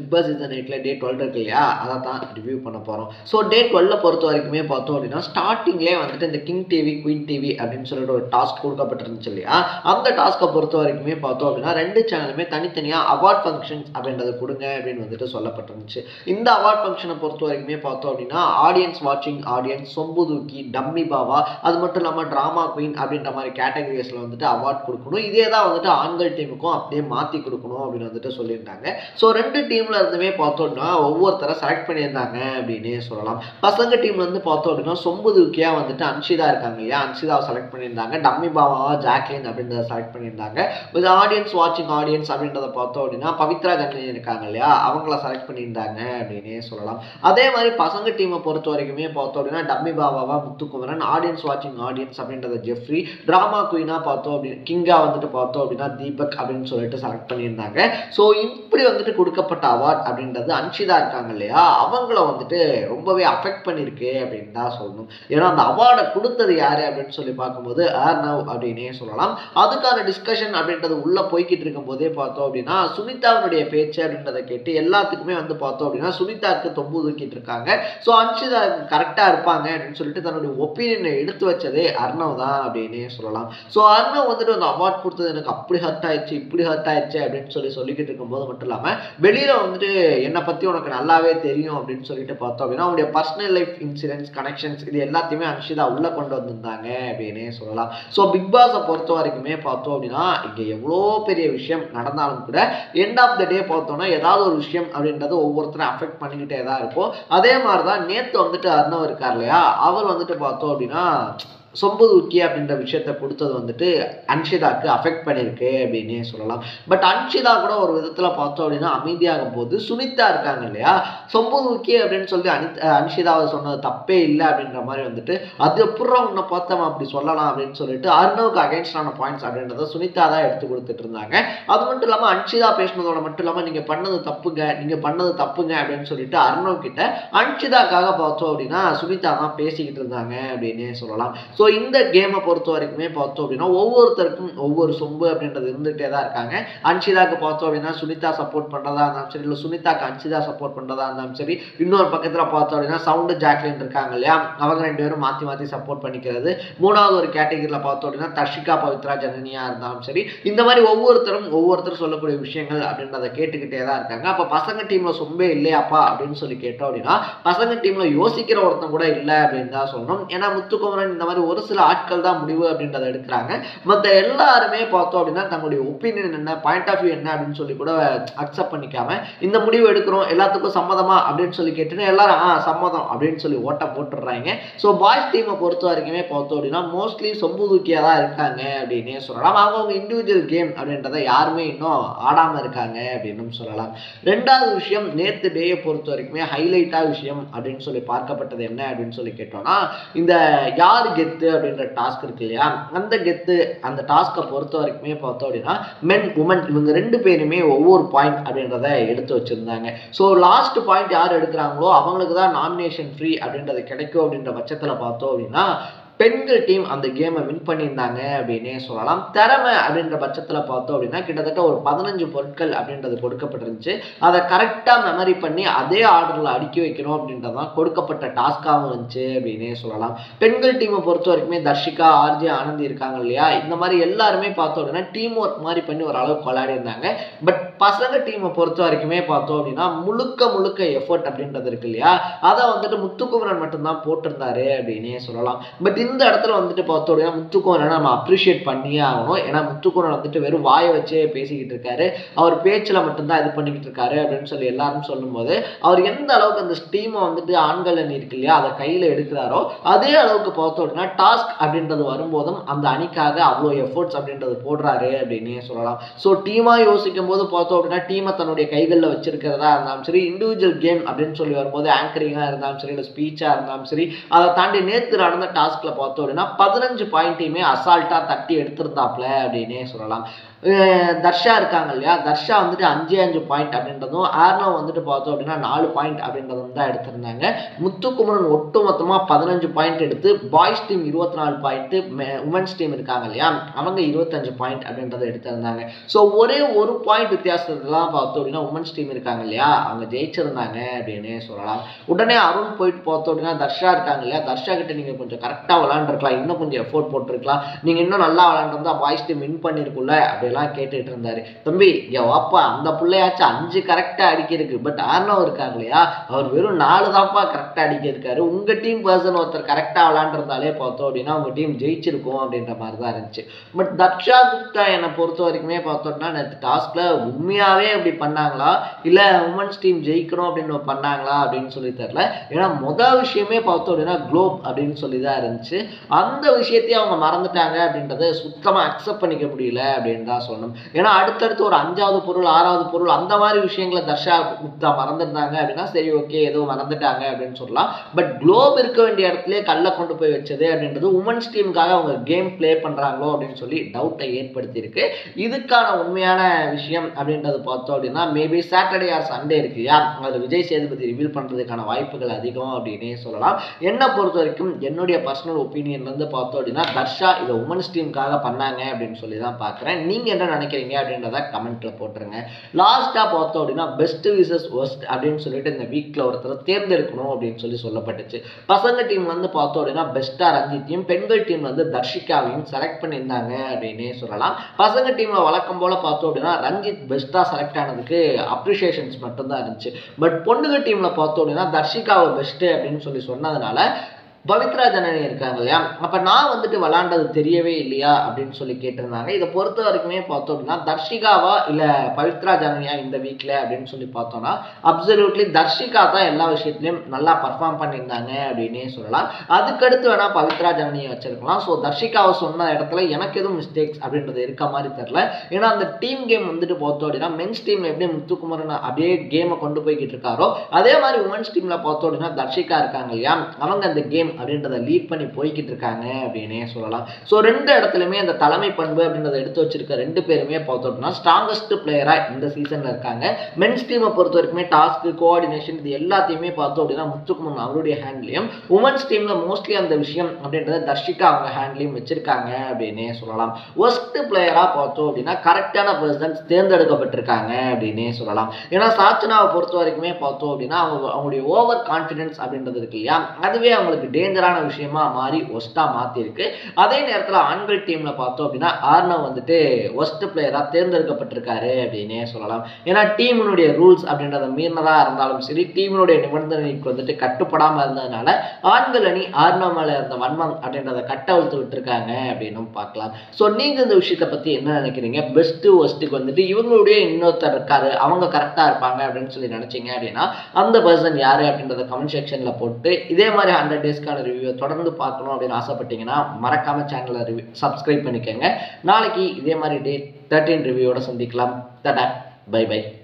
big Boss season எயிட்டில் டே twelve இருக்கு இல்லையா அதை தான் ரிவ்யூ பண்ண போகிறோம் ஸோ டே டுவெல்ல பொறுத்த வரைக்குமே பார்த்தோம் அப்படின்னா ஸ்டார்டிங்லேயே வந்துட்டு இந்த கிங் டிவி குயின் டிவி அப்படின்னு சொல்லிட்டு ஒரு டாஸ்க் கொடுக்கப்பட்டிருந்துச்சு இல்லையா அந்த டாஸ்க்கை பொறுத்த வரைக்குமே பார்த்தோம் அப்படின்னா ரெண்டு சேனலுமே தனித்தனியாக அவார்ட் ஃபங்க்ஷன்ஸ் அப்படின்றத கொடுங்க அப்படின்னு வந்துட்டு சொல்லப்பட்டிருந்துச்சு இந்த அவார்ட் ஃபங்க்ஷனை பொறுத்த வரைக்குமே பார்த்தோம் அப்படின்னா ஆடியன்ஸ் வாட்சிங் ஆடியன்ஸ் சொம்பு தூக்கி டம்மி பாவா அது மட்டும் இல்லாமல் ட்ராமா குயின் அப்படின்ற மாதிரி கேட்டகரிஸில் வந்துட்டு அவார்ட் கொடுக்கணும் இதே தான் வந்துட்டு ஆண்கள் டீமுக்கும் அப்படியே மாற்றி கொடுக்கணும் அப்படின்னு வந்துட்டு சொல்லியிருந்தாங்க ஸோ ரெண்டு டீம்ல இருந்துமே பார்த்தோம்னா ஒவ்வொருத்தரை செலக்ட் பண்ணியிருந்தாங்க அப்படின்னே சொல்லலாம் பசங்க டீம்ல இருந்து பார்த்தோம் அப்படின்னா சொம்பு தூக்கியா வந்துட்டு அன்ஷிதா இருக்காங்க இல்லையா அன்ஷிதாவை செலக்ட் பண்ணியிருந்தாங்க டம்மி பாபாவா ஜாக்லின் அப்படின்றத செலக்ட் பண்ணியிருந்தாங்க இது ஆடியன்ஸ் வாட்சிங் ஆடியன்ஸ் அப்படின்றத பார்த்தோம் அப்படின்னா பவித்ரா கண்ணன் இருக்காங்க இல்லையா அவங்கள செலக்ட் பண்ணியிருந்தாங்க அப்படின்னே சொல்லலாம் அதே மாதிரி பசங்க டீமை பொறுத்த வரைக்குமே பார்த்தோம் அப்படின்னா டம்மி பாபாவா முத்துக்குமரன் ஆடியன்ஸ் வாட்சிங் ஆடியன்ஸ் அப்படின்றத ஜெஃப்ரி டிராமா குயினா பார்த்தோம் அப்படின்னு கிங்கா வந்துட்டு பார்த்தோம் அப்படின்னா தீபக் அப்படின்னு சொல்லிட்டு செலக்ட் பண்ணியிருந்தாங்க ஸோ இப்படி வந்துட்டு கொடுக்கப்பட்ட அவார்ட் அப்படின்றது அன்ஷிதா இருக்காங்க இல்லையா அவங்கள வந்துட்டு ரொம்பவே அஃபெக்ட் பண்ணியிருக்கு அப்படின்னு தான் சொல்லணும் ஏன்னா அந்த அவார்டை கொடுத்தது யாரு அப்படின்னு சொல்லி பார்க்கும்போது ஆர்னவ் அப்படின்னே சொல்லலாம் அதுக்கான டிஸ்கஷன் அப்படின்றது உள்ள போய்கிட்டு இருக்கும் போதே பார்த்தோம் அப்படின்னா சுனிதாவினுடைய பேச்சு அப்படின்றத கேட்டு எல்லாத்துக்குமே வந்து பார்த்தோம் அப்படின்னா சுனிதாவுக்கு தொம்பு தூக்கிட்டு இருக்காங்க ஸோ அன்ஷிதா கரெக்டாக இருப்பாங்க அப்படின்னு சொல்லிட்டு தன்னுடைய ஒப்பீனியனை எடுத்து வச்சதே அர்ணவ் தான் அப்படின்னே சொல்லலாம் ஸோ அர்ணவ் வந்துட்டு அந்த அவார்ட் கொடுத்தது எனக்கு அப்படி ஹர்ட் ஆயிடுச்சு இப்படி ஹர்ட் ஆயிடுச்சு அப்படின்னு சொல்லி சொல்லிக்கிட்டு இருக்கும்போது மட்டும் இல்லாமல் வெளியில வந்துட்டு என்னை பற்றி உனக்கு நல்லாவே தெரியும் அப்படின்னு சொல்லிட்டு பார்த்தோம் அப்படின்னா அவனுடைய பர்சனல் லைஃப் இன்சூரன்ஸ் கனெக்ஷன்ஸ் இது எல்லாத்தையுமே அன்ஷிதா உள்ள கொண்டு வந்திருந்தாங்க அப்படின்னே சொல்லலாம் ஸோ பிக் பாஸை பொறுத்த வரைக்குமே பார்த்தோம் அப்படின்னா இங்கே எவ்வளோ பெரிய விஷயம் நடந்தாலும் கூட எண்ட் ஆஃப் த டே பார்த்தோம்னா ஏதாவது ஒரு விஷயம் அப்படின்றது ஒவ்வொருத்தரும் அஃபெக்ட் பண்ணிக்கிட்டே தான் இருக்கும் அதே மாதிரி தான் நேற்று வந்துட்டு அர்ணவ் இருக்கார் இல்லையா அவர் வந்துட்டு பார்த்தோம் அப்படின்னா சொம்பு தூக்கி அப்படின்ற விஷயத்த கொடுத்தது வந்துட்டு அன்ஷிதாக்கு அஃபெக்ட் பண்ணியிருக்கு அப்படின்னே சொல்லலாம் பட் அன்ஷிதா கூட ஒரு விதத்தில் பார்த்தோம் அப்படின்னா அமைதியாகும் போது சுனிதா இருக்காங்க இல்லையா சொம்பு தூக்கி அப்படின்னு சொல்லி அனி அன்ஷிதாவை சொன்னது தப்பே இல்லை அப்படின்ற மாதிரி வந்துட்டு அது எப்பறம் உன்னை பார்த்தவன் அப்படி சொல்லலாம் அப்படின்னு சொல்லிட்டு அர்ணவுக்கு அகேன்ஸ்டான பாயிண்ட்ஸ் அப்படின்றத சுனிதா தான் எடுத்து கொடுத்துட்டு இருந்தாங்க அது மட்டும் இல்லாமல் அன்ஷிதா பேசினதோட மட்டும் இல்லாமல் நீங்கள் பண்ணது தப்புங்க நீங்கள் பண்ணது தப்புங்க அப்படின்னு சொல்லிட்டு அர்ணவ் கிட்ட அன்ஷிதாக்காக பார்த்தோம் அப்படின்னா சுனிதா தான் பேசிக்கிட்டு இருந்தாங்க அப்படின்னே சொல்லலாம் ஸோ இந்த கேமை பொறுத்த வரைக்குமே பார்த்தோம் அப்படின்னா ஒவ்வொருத்தருக்கும் ஒவ்வொரு சொம்பு அப்படின்றது இருந்துகிட்டே தான் இருக்காங்க அன்ஷிதாக்கு பார்த்தோம் அப்படின்னா சுனிதா சப்போர்ட் பண்ணுறதா இருந்தாலும் சரி இல்லை சுனிதாக்கு அன்ஷிதா சப்போர்ட் பண்ணுறதா இருந்தாலும் சரி இன்னொரு பக்கத்தில் பார்த்தோம் அப்படின்னா சவுண்டு ஜாக்லின் இருக்காங்க இல்லையா அவங்க ரெண்டு பேரும் மாற்றி மாற்றி சப்போர்ட் பண்ணிக்கிறது மூணாவது ஒரு கேட்டகரியில் பார்த்தோம் அப்படின்னா தர்ஷிகா பவித்ரா ஜனனியா இருந்தாலும் சரி இந்த மாதிரி ஒவ்வொருத்தரும் ஒவ்வொருத்தரும் சொல்லக்கூடிய விஷயங்கள் அப்படின்றத கேட்டுக்கிட்டே தான் இருக்காங்க அப்போ பசங்க டீமில் சொம்பே இல்லையாப்பா அப்படின்னு சொல்லி கேட்டோம் அப்படின்னா பசங்க டீமில் யோசிக்கிற ஒருத்தன் கூட இல்லை அப்படின்னு தான் சொல்லணும் ஏன்னா முத்துக்குமரன் இந்த மாதிரி ஒரு சில ஆட்கள் தான் முடிவு அப்படின்றத எடுக்கிறாங்க மற்ற எல்லாருமே பார்த்தோம் அப்படின்னா தங்களுடைய ஒப்பீனியன் என்ன பாயிண்ட் ஆஃப் வியூ என்ன அப்படின்னு சொல்லி கூட அக்செப்ட் பண்ணிக்காம இந்த முடிவு எடுக்கிறோம் எல்லாத்துக்கும் சம்மதமா அப்படின்னு சொல்லி கேட்டுன்னு எல்லாரும் ஆ சம்மதம் அப்படின்னு சொல்லி ஓட்ட போட்டுடுறாங்க ஸோ பாய்ஸ் டீமை பொறுத்த வரைக்குமே பார்த்தோம் அப்படின்னா மோஸ்ட்லி சொம்பு தூக்கியாக தான் இருக்காங்க அப்படின்னே சொல்லலாம் அவங்கவுங்க இண்டிவிஜுவல் கேம் அப்படின்றத யாருமே இன்னும் ஆடாமல் இருக்காங்க அப்படின்னு சொல்லலாம் ரெண்டாவது விஷயம் நேற்று டேயை பொறுத்த வரைக்குமே ஹைலைட்டாக விஷயம் அப்படின்னு சொல்லி பார்க்கப்பட்டது என்ன அப்படின்னு சொல்லி கேட்டோம்னா இந்த யார் கெத்து அப்படின்ற டாஸ்க் இருக்கு இல்லையா அந்த கெத்து அந்த டாஸ்க்கை பொறுத்த வரைக்குமே பார்த்தோம் அப்படின்னா மென் உமன் இவங்க ரெண்டு பேருமே ஒவ்வொரு பாயிண்ட் அப்படின்றத எடுத்து வச்சிருந்தாங்க ஸோ லாஸ்ட் பாயிண்ட் யார் எடுக்கிறாங்களோ அவங்களுக்கு தான் நாமினேஷன் ஃப்ரீ அப்படின்றது கிடைக்கும் அப்படின்ற பட்சத்தில் பார்த்தோம் அப்படின்னா பெண்கள் டீம் அந்த கேமை வின் பண்ணியிருந்தாங்க அப்படின்னே சொல்லலாம் திறமை அப்படின்ற பட்சத்தில் பார்த்தோம் அப்படின்னா கிட்டத்தட்ட ஒரு பதினஞ்சு பொருட்கள் அப்படின்றது கொடுக்கப்பட்டிருந்துச்சு அதை கரெக்டாக மெமரி பண்ணி அதே ஆர்டரில் அடுக்கி வைக்கணும் அப்படின்றதான் கொடுக்கப்பட்ட டாஸ்காகவும் இருந்துச்சு அப்படின்னே சொல்லலாம் பெண்கள் டீமை பொறுத்த வரைக்குமே தர்ஷிகா ஆர்ஜி ஆனந்தி இருக்காங்க இல்லையா இந்த மாதிரி எல்லாருமே பார்த்தோம் அப்படின்னா டீம் ஒர்க் மாதிரி பண்ணி ஓரளவுக்கு விளையாடி இருந்தாங்க பட் பசங்க டீமை பொறுத்த வரைக்குமே பார்த்தோம் அப்படின்னா முழுக்க முழுக்க எஃபர்ட் அப்படின்றது இருக்கு இல்லையா அதை வந்துட்டு முத்துக்குமரன் மட்டும்தான் போட்டிருந்தாரு அப்படின்னே சொல்லலாம் பட் இந்த இடத்துல வந்துட்டு பார்த்தோம் அப்படின்னா முத்துக்குமரனை நம்ம அப்ரிஷியேட் பண்ணியே ஆகணும் ஏன்னா முத்துக்குமரன் வந்துட்டு வெறும் வாயை வச்சே பேசிக்கிட்டு இருக்காரு அவர் பேச்சில் மட்டும்தான் இது பண்ணிக்கிட்டு இருக்காரு அப்படின்னு சொல்லி எல்லாரும் சொல்லும்போது அவர் எந்த அளவுக்கு அந்த டீமை வந்துட்டு ஆண்கள் அணி இருக்கு இல்லையா அதை கையில் எடுக்கிறாரோ அதே அளவுக்கு பார்த்தோம் அப்படின்னா டாஸ்க் அப்படின்றது வரும்போதும் அந்த அணிக்காக அவ்வளோ எஃபோர்ட்ஸ் அப்படின்றது போடுறாரு அப்படின்னே சொல்லலாம் ஸோ டீமாக யோசிக்கும் போது பார்த்தோம் அப்படின்னா டீமை தன்னுடைய கைகளில் வச்சிருக்கிறதா இருந்தாலும் சரி இண்டிவிஜுவல் கேம் அப்படின்னு சொல்லி வரும்போது ஆங்கரிங்காக இருந்தாலும் சரி இல்லை ஸ்பீச்சாக இருந்தாலும் சரி அதை தாண்டி நேற்று நடந்த டாஸ்கில் பார்த்தோம் அப்படின்னா பதினஞ்சு பாயிண்ட்டையுமே அசால்ட்டாக தட்டி எடுத்திருந்தாப்ல அப்படின்னே சொல்லலாம் அஹ் தர்ஷா இருக்காங்க இல்லையா தர்ஷா வந்துட்டு அஞ்சு அஞ்சு பாயிண்ட் அப்படின்றதும் ஆர்னவ் வந்துட்டு பார்த்தோம் அப்படின்னா நாலு பாயிண்ட் அப்படின்றதும் தான் எடுத்திருந்தாங்க முத்துக்குமரன் ஒட்டு மொத்தமாக பதினஞ்சு பாயிண்ட் எடுத்து பாய்ஸ் டீம் இருபத்தி நாலு பாயிண்ட்டு உமன்ஸ் டீம் இருக்காங்க இல்லையா அவங்க இருபத்தஞ்சு பாயிண்ட் அப்படின்றத எடுத்திருந்தாங்க ஸோ ஒரே ஒரு பாயிண்ட் வித்தியாசத்துலாம் பார்த்தோம் அப்படின்னா உமன்ஸ் டீம் இருக்காங்க இல்லையா அவங்க ஜெயிச்சிருந்தாங்க அப்படின்னு சொல்லலாம் உடனே அருண் போயிட்டு பார்த்தோம் அப்படின்னா தர்ஷா இருக்காங்க இல்லையா தர்ஷா கிட்ட நீங்கள் கொஞ்சம் கரெக்டாக விளாண்டுருக்கலாம் இன்னும் கொஞ்சம் எஃபோர்ட் போட்டிருக்கலாம் நீங்கள் இன்னும் நல்லா விளாண்டுருந்தா பாய்ஸ் டீம் வின் பண்ணியிருக்குல்ல அப்படிலாம் கேட்டுட்டு இருந்தாரு தம்பி இங்க வாப்பா அந்த பிள்ளையாச்சும் அஞ்சு கரெக்டாக அடிக்கிருக்கு பட் ஆர்னவ் இருக்காங்க இல்லையா அவர் வெறும் நாலு தான்ப்பா கரெக்டாக அடிக்கிருக்காரு உங்க டீம் பர்சன் ஒருத்தர் கரெக்டாக விளாண்டுருந்தாலே பார்த்தோம் அப்படின்னா உங்க டீம் ஜெயிச்சிருக்கும் அப்படின்ற மாதிரி தான் இருந்துச்சு பட் தக்ஷா குப்தா என்னை பொறுத்த வரைக்குமே பார்த்தோம்னா நேற்று டாஸ்க்ல உண்மையாவே அப்படி பண்ணாங்களா இல்ல உமன்ஸ் டீம் ஜெயிக்கணும் அப்படின்னு பண்ணாங்களா அப்படின்னு சொல்லி தெரியல ஏன்னா முதல் விஷயமே பார்த்தோம் அப்படின்னா குளோப் அப்படின்னு சொல்லி தான் இருந்துச்சு அந்த விஷயத்தையும் அவங்க மறந்துட்டாங்க அப்படின்றத சுத்தமா அக்செப்ட் பண்ணிக்க முடியல அப்படின்னு தான் சொல்லணும் ஏன்னா அடுத்தடுத்து ஒரு அஞ்சாவது பொருள் ஆறாவது பொருள் அந்த மாதிரி விஷயங்களை தர்ஷா குப்தா மறந்துருந்தாங்க அப்படின்னா சரி ஓகே ஏதோ மறந்துட்டாங்க அப்படின்னு சொல்லலாம் பட் குளோப் இருக்க வேண்டிய இடத்துல கல்ல கொண்டு போய் வச்சது அப்படின்றது உமன்ஸ் டீமுக்காக அவங்க கேம் ப்ளே பண்றாங்களோ அப்படின்னு சொல்லி டவுட்டை ஏற்படுத்தியிருக்கு இதுக்கான உண்மையான விஷயம் அப்படின்றது பார்த்தோம் அப்படின்னா மேபி சாட்டர்டே ஆர் சண்டே இருக்கு யா அது விஜய் சேதுபதி ரிவீல் பண்றதுக்கான வாய்ப்புகள் அதிகம் அப்படின்னே சொல்லலாம் என்னை பொறுத்த வரைக்கும் என்னுடைய பர்சனல் ஒப்பீனியன் வந்து பார்த்தோம் அப்படின்னா தர்ஷா இதை உமன்ஸ் டீமுக்காக பண்ணாங்க அப்படின்னு சொல்லி தான் பார்க்குறேன் நீங்க என்ன நினைக்கிறீங்க அப்படின்றத கமெண்ட்ல போட்டுருங்க லாஸ்டா பார்த்தோம் அப்படின்னா பெஸ்ட் விசஸ் ஒஸ்ட் அப்படின்னு சொல்லிட்டு இந்த வீக்ல ஒருத்தர் தேர்ந்தெடுக்கணும் அப்படின்னு சொல்லி சொல்லப்பட்டுச்சு பசங்க டீம் வந்து பார்த்தோம் அப்படின்னா பெஸ்டா ரஞ்சித்தையும் பெண்கள் டீம் வந்து தர்ஷிகாவையும் செலக்ட் பண்ணியிருந்தாங்க அப்படின்னே சொல்லலாம் பசங்க டீம்ல வழக்கம் போல பார்த்தோம் அப்படின்னா ரஞ்சித் பெஸ்டா செலக்ட் ஆனதுக்கு அப்ரிஷியேஷன்ஸ் மட்டும்தான் இருந்துச்சு பட் பொண்ணுங்க டீம்ல பார்த்தோம் அப்படின்னா தர்ஷிகாவை பெஸ்ட் அப்படின்னு சொல்லி சொன்னதுனால பவித்ரா ஜனனி இருக்காங்க இல்லையா அப்ப நான் வந்துட்டு விளாண்டது தெரியவே இல்லையா அப்படின்னு சொல்லி கேட்டிருந்தாங்க இதை பொறுத்த வரைக்குமே பார்த்தோம் அப்படின்னா தர்ஷிகாவா இல்ல பவித்ரா ஜனனியா இந்த வீக்ல அப்படின்னு சொல்லி பார்த்தோம்னா அப்சல்யூட்லி தர்ஷிகா தான் எல்லா விஷயத்துலயும் நல்லா பர்ஃபார்ம் பண்ணியிருந்தாங்க அப்படின்னே சொல்லலாம் அதுக்கடுத்து வேணா பவித்ரா ஜனனியை வச்சிருக்கலாம் ஸோ தர்ஷிகாவை சொன்ன இடத்துல எனக்கு எதுவும் மிஸ்டேக்ஸ் அப்படின்றது இருக்க மாதிரி தெரில ஏன்னா அந்த டீம் கேம் வந்துட்டு பார்த்தோம் அப்படின்னா மென்ஸ் டீம்ல எப்படி முத்துக்குமரன் அப்படியே கேமை கொண்டு போய்கிட்டு இருக்காரோ அதே மாதிரி உமன்ஸ் டீம்ல பார்த்தோம் அப்படின்னா தர்ஷிகா இருக்காங்க இல்லையா அவங்க அந்த கேம் அப்படின்றத லீட் பண்ணி போய்கிட்டு இருக்காங்க அப்படின்னே சொல்லலாம் ஸோ ரெண்டு இடத்துலையுமே அந்த தலைமை பண்பு அப்படின்றத எடுத்து வச்சிருக்க ரெண்டு பேருமே பார்த்தோம் அப்படின்னா ஸ்ட்ராங்கஸ்ட் பிளேயரா இந்த சீசன்ல இருக்காங்க மென்ஸ் டீமை பொறுத்த வரைக்குமே டாஸ்க் கோஆர்டினேஷன் இது எல்லாத்தையுமே பார்த்தோம் அப்படின்னா முத்துக்குமன் அவருடைய ஹேண்ட்லையும் உமன்ஸ் டீம்ல மோஸ்ட்லி அந்த விஷயம் அப்படின்றத தர்ஷிகா அவங்க ஹேண்ட்லையும் வச்சிருக்காங்க அப்படின்னே சொல்லலாம் ஒஸ்ட் பிளேயரா பார்த்தோம் அப்படின்னா கரெக்டான பர்சன்ஸ் தேர்ந்தெடுக்கப்பட்டிருக்காங்க அப்படின்னே சொல்லலாம் ஏன்னா சாச்சனாவை பொறுத்த வரைக்குமே பார்த்தோம் அப்படின்னா அவங்க அவங்களுடைய ஓவர் கான்ஃபிடன்ஸ் அப்படின்றது இருக்கு இல்லையா அதுவே அவங்களுக்கு டேஞ்சரான விஷயமா மாறி ஒஸ்டா மாத்திருக்கு அதே நேரத்தில் ஆண்கள் டீம்ல பார்த்தோம் அப்படின்னா ஆர்னவ் வந்துட்டு ஒஸ்ட் பிளேயரா தேர்ந்தெடுக்கப்பட்டிருக்காரு அப்படின்னே சொல்லலாம் ஏன்னா டீமினுடைய ரூல்ஸ் அப்படின்றத மீறினதா இருந்தாலும் சரி டீமினுடைய நிபந்தனைக்கு வந்துட்டு கட்டுப்படாம இருந்ததுனால ஆண்கள் அணி ஆர்னவ் மேல இருந்த வன்மம் அப்படின்றத கட்டவிழ்த்து விட்டுருக்காங்க அப்படின்னும் பார்க்கலாம் ஸோ நீங்க இந்த விஷயத்தை பத்தி என்ன நினைக்கிறீங்க பெஸ்ட் ஒஸ்ட்டுக்கு வந்துட்டு இவங்களுடைய இன்னொருத்தர் இருக்காரு அவங்க கரெக்டா இருப்பாங்க அப்படின்னு சொல்லி நினைச்சீங்க அப்படின்னா அந்த பர்சன் யாரு அப்படின்றத கமெண்ட் செக்ஷன்ல போட்டு இதே மாதிரி ஹண்ட்ரட் டேஸ்க்கான ரிவ்யூ தொடர்ந்து பார்க்கணும் அப்படின்னு ஆசைப்பட்டீங்கன்னா மறக்காம சேனலை ரிவ்யூ சப்ஸ்கிரைப் பண்ணிக்கோங்க நாளைக்கு இதே மாதிரி டே தேர்ட்டின் ரிவ்யூவோட சந்திக்கலாம் தடா பை பை